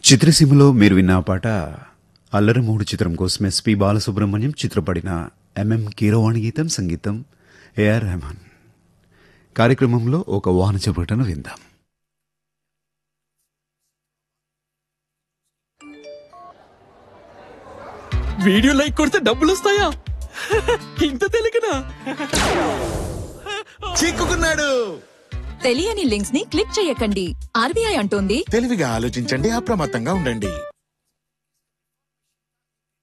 చిత్రసీమలో మీరు విన్న ఆ పాట అల్లరి మూడు చిత్రం కోసం ఎస్పి బాలసుబ్రహ్మణ్యం చిత్రపడిన ఎంఎం కీరవాణి గీతం సంగీతం ఏఆర్ రెహమాన్ కార్యక్రమంలో ఒక వాహన ప్రకటన విందాం వీడియో లైక్ కొడితే డబ్బులు వస్తాయా ఇంత తెలియకనా చిక్కుకున్నాడు తెలియని లింక్స్ ని క్లిక్ చేయకండి ఆర్బీఐ అంటోంది తెలివిగా ఆలోచించండి అప్రమత్తంగా ఉండండి